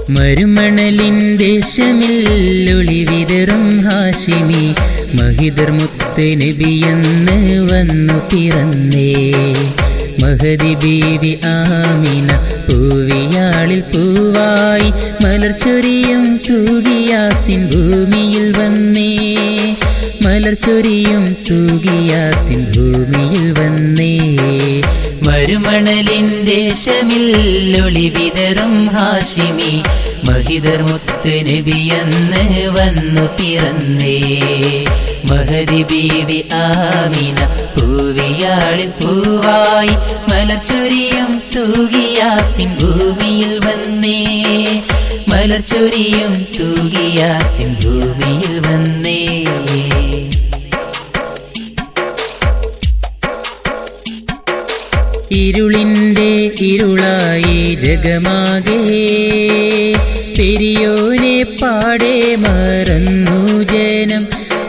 മരുമണലിൻ ദേശമിൽ ഒളിവിതറും ഹാഷിമി മഹിദർ മുത്ത് നബിയെന്ന് വന്നു പിറന്നേ മഹദി ബീവി ആമിന പൂവിയാളിൽ പൂവായി മലർച്ചൊരിയും തൂകിയാസിൻ ഭൂമിയിൽ വന്നേ മലർച്ചൊരിയും തൂകിയാസിൻ ഭൂമിയിൽ വന്നേ മരുമണലിൻ ദേശമിൽ ഒളിവിതറും ഹാഷിമി മഹിദർ മുത്ത് നബിയെന്ന് വന്നു പിറന്നേ മഹദി ബീവി ആമിന പൂവിയാളിൽ പൂവായി മലർച്ചൊരിയും തൂകിയാസിൻ ഭൂമിയിൽ വന്നേ മലർച്ചൊരിയും തൂകിയാസിൻ ഭൂമിയിൽ വന്നേ ഇരുളിൻ്റെ ഇരുളായി ജഗമാകെ പെരിയോനെ പാടെ മറന്നു ജനം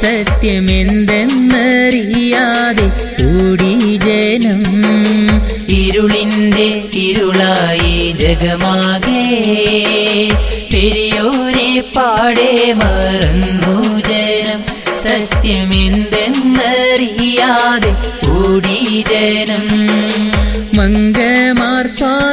സത്യമെന്തെന്നറിയാതെ കൂടി ജനം ഇരുളിൻ്റെ ഇരുളായി ജഗമാകെ പെരിയോനെ പാടെ മറന്നു ജനം സത്യമെന്തെന്നറിയാതെ കൂടി ജനം മംഗമാർ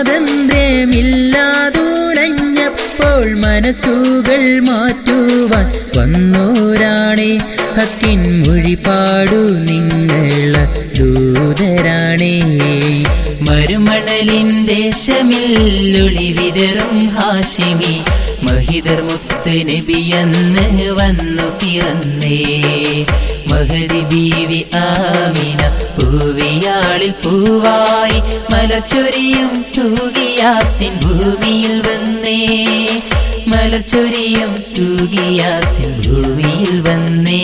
സ്വാതന്ത്ര്യമില്ലാതുലഞ്ഞപ്പോൾ മനസ്സുകൾ മാറ്റുവാൻ വന്നോരാണേ ഹക്കിൻ മൊഴിപാടു നിങ്ങള ദൂതരാണേ മരുമണലിൻ ദേശമിൽ ഒളിവിതറും ഹാഷിമി മഹിദർ മുത്ത് നബിയെന്ന് വന്നു പിറന്നേ മഹരി ബീവി ആമിന പൂവിയാളിൽ പൂവായി മലർച്ചൊരിയും തൂകിയാസിൻ ഭൂമിയിൽ വന്നേ മലർച്ചൊരിയും തൂകിയാസിൻ ഭൂമിയിൽ വന്നേ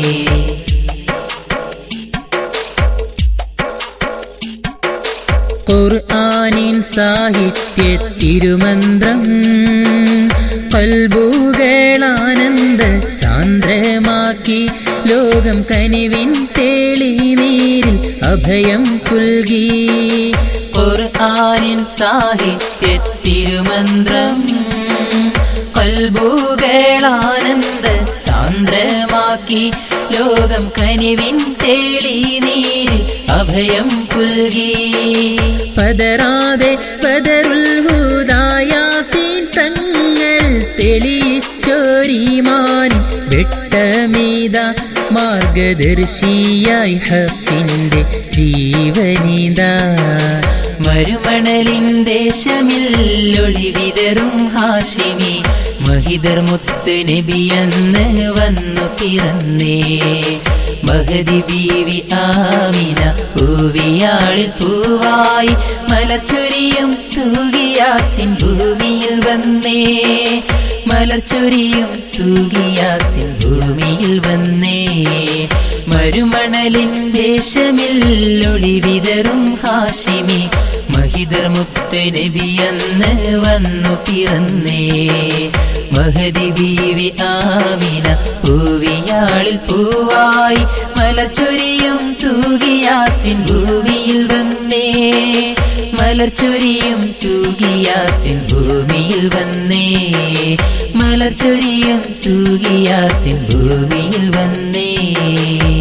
ഖുർആനിൻ സാഹിത്യ തിരുമന്ത്രം കൽബുകളാനന്ദ സാന്ദ്രമാക്കി ലോകം കനിവിൻ തേളി നീരിൽ അഭയം പുൽകി ഖുർആനിൻ സാഹിത്യ തിരുമന്ത്രം കൽബുകളാനന്ദ സാന്ദ്രമാക്കി ലോകം കനിവിൻ തേളി നീരിൽ അഭയം പുൽകി പതറാതെ പതറുൽ ഹുദായാസീൻ തങ്ങൾ തെളിയിച്ചോരിമാൻ വെട്ടമീത മാർഗദർശിയായി ഹക്കിൻ്റെ ജീവനിത മരുമണലിൻ ദേശമിൽ ഒളിവിതറും ഹാഷിമി മഹിദർ മുത്ത് നബിയെന്ന് വന്നു പിറന്നേ മഹദി ബീവി ആമിന പൂവിയാളിൽ പൂവായി മലർച്ചൊരിയും തൂകിയാസിൻ ഭൂമിയിൽ വന്നേ മലർച്ചൊരിയും തൂകിയാസിൻ ഭൂമിയിൽ വന്നേ മരുമണലിൻ ദേശമിൽ ഒളിവിതറും ഹാഷിമി മഹിദർ മുത്ത് നബിയെന്ന് വന്നു പിറന്നേ മഹദി ബീവി ആമിന പൂവിയാളിൽ പൂവായി മലർച്ചൊരിയും തൂകിയാസിൻ ഭൂമിയിൽ വന്നേ മലർച്ചൊരിയും തൂകിയാസിൻ ഭൂമിയിൽ വന്നേ മലർച്ചൊരിയും തൂകിയാസിൻ ഭൂമിയിൽ വന്നേ